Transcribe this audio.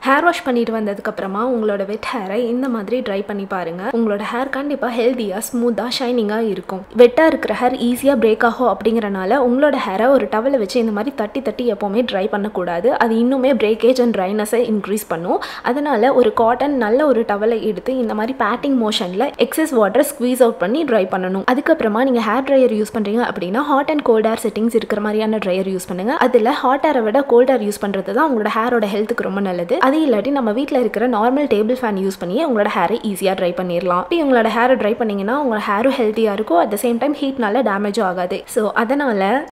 hair wash பண்ணிட்டு வந்ததுக்கப்புறமா உங்களோட வெட் ஹேரை இந்த மாதிரி ட்ரை பண்ணி பாருங்க உங்களோட ஹேர் கண்டிப்பாக ஹெல்த்தியாக ஸ்மூத்தாக ஷைனிங்காக இருக்கும் வெட்டாக இருக்கிற ஹேர் ஈஸியாக பிரேக் ஆகும் அப்படிங்கிறனால உங்களோட ஹேரை ஒரு டவலை வச்சு இந்த மாதிரி தட்டி தட்டி எப்போவுமே ட்ரை பண்ணக்கூடாது அது இன்னுமே பிரேக்கேஜ் அண்ட் ட்ரைனஸை இன்க்ரீஸ் பண்ணும் அதனால ஒரு காட்டன் நல்ல ஒரு டவலை எடுத்து இந்த மாதிரி பேட்டிங் மோஷனில் எக்ஸஸ் வாட்டர் ஸ்குவீஸ் அவுட் பண்ணி ட்ரை பண்ணணும் அதுக்கப்புறமா நீங்கள் ஹேர் ட்ரையர் யூஸ் பண்ணுறீங்க அப்படின்னா hot and cold air settings இருக்கிற மாதிரியான ட்ரையர் யூஸ் பண்ணுங்க அதில் ஹாட் ஏரை விட கோல்ட் ஏர் யூஸ் பண்ணுறது தான் உங்களோட ஹேரோட ஹெல்த்துக்கு ரொம்ப நல்லது அது இல்லாட்டி நம்ம வீட்டில் இருக்கிற நார்மல் டேபிள் ஃபேன் யூஸ் பண்ணி உங்களோட ஹேரை ஈஸியாக ட்ரை பண்ணிடலாம் இப்போ உங்களோட ஹேரை ட்ரை பண்ணீங்கன்னா உங்களோட ஹேரும் ஹெல்த்தியாக இருக்கும் அட் த சேம் டைம் ஹீட்னால டேமேஜும் ஆகாது ஸோ அதனால்